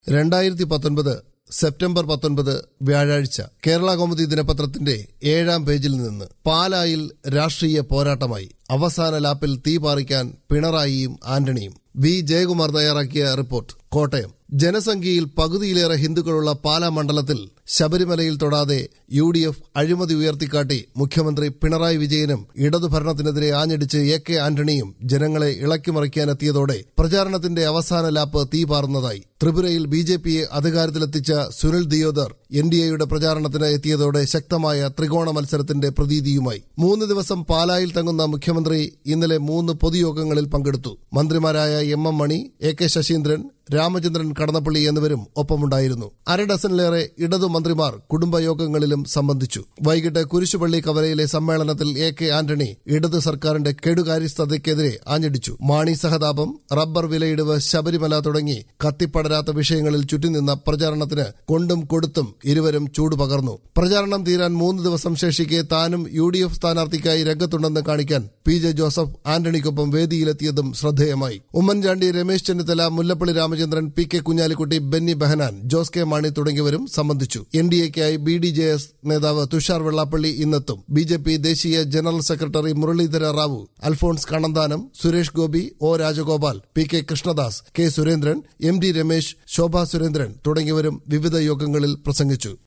രണ്ടായിരത്തി പത്തൊൻപത് സെപ്റ്റംബർ പത്തൊൻപത് വ്യാഴാഴ്ച കേരള കൗമുദി ദിനപത്രത്തിന്റെ ഏഴാം പേജിൽ നിന്ന് പാലായിൽ രാഷ്ട്രീയ പോരാട്ടമായി അവസാന ലാപ്പിൽ തീ പാറിക്കാൻ പിണറായിയും ആന്റണിയും വി ജയകുമാർ തയ്യാറാക്കിയ റിപ്പോർട്ട് കോട്ടയം ജനസംഖ്യയിൽ പകുതിയിലേറെ ഹിന്ദുക്കളുള്ള പാലാ മണ്ഡലത്തിൽ ശബരിമലയിൽ തൊടാതെ യു ഡി എഫ് അഴിമതി ഉയർത്തിക്കാട്ടി മുഖ്യമന്ത്രി പിണറായി വിജയനും ഇടതുഭരണത്തിനെതിരെ ആഞ്ഞടിച്ച് എ കെ ആന്റണിയും ജനങ്ങളെ ഇളക്കിമറിക്കാനെത്തിയതോടെ പ്രചാരണത്തിന്റെ അവസാന ലാപ്പ് തീ പാറുന്നതായി ത്രിപുരയിൽ ബി ജെ പിയെ അധികാരത്തിലെത്തിച്ച സുനിൽ ദിയോദർ എൻ ഡി എയുടെ പ്രചാരണത്തിന് എത്തിയതോടെ ശക്തമായ ത്രികോണ മത്സരത്തിന്റെ പ്രതീതിയുമായി മൂന്ന് ദിവസം പാലായിൽ തങ്ങുന്ന മുഖ്യമന്ത്രി ഇന്നലെ മൂന്ന് പൊതുയോഗങ്ങളിൽ പങ്കെടുത്തു മന്ത്രിമാരായ M M Mani A K Saseendran Ramachandran Kadannappally എന്നിവരും ഒപ്പമുണ്ടായിരുന്നു അര ഡസനിലേറെ ഇടതു മന്ത്രിമാർ കുടുംബയോഗങ്ങളിലും സംബന്ധിച്ചു വൈകിട്ട് കുരിശുപള്ളി കവലയിലെ സമ്മേളനത്തിൽ എ കെ ആന്റണി ഇടതു സർക്കാരിന്റെ കെടുകാര്യസ്ഥതയ്ക്കെതിരെ ആഞ്ഞടിച്ചു മാണി സഹതാപം റബ്ബർ വിലയിടിവ് ശബരിമല തുടങ്ങി കത്തിപ്പടരാത്ത വിഷയങ്ങളിൽ ചുറ്റിനിന്ന പ്രചാരണത്തിന് കൊണ്ടും കൊടുത്തും ഇരുവരും ചൂട് പകർന്നു പ്രചാരണം തീരാൻ മൂന്ന് ദിവസം ശേഷിക്കെ താനും യു ഡി എഫ് സ്ഥാനാർത്ഥിക്കായി രംഗത്തുണ്ടെന്ന് കാണിക്കാൻ പി ജെ ജോസഫ് ആന്റണിക്കൊപ്പം വേദിയിലെത്തിയതും ശ്രദ്ധേയമായി Oommen Chandy Ramesh Chennithala Mullappally Ramachandran P K Kunhalikutty Benny Behanan Jose K Mani തുടങ്ങിയവരും സംബന്ധിച്ചു എൻ ഡി എക്കായി ബി ഡി ജെ എസ് നേതാവ് തുഷാർ വെള്ളാപ്പള്ളി ഇന്നെത്തും ബി ജെ പി ദേശീയ general secretary Muralidhar Rao Alphons Kannanthanam Suresh Gopi O Rajagopal P K Krishnadas K Surendran M D Ramesh Shobha Surendran തുടങ്ങിയവരും വിവിധ യോഗങ്ങളിൽ പ്രസംഗിച്ചു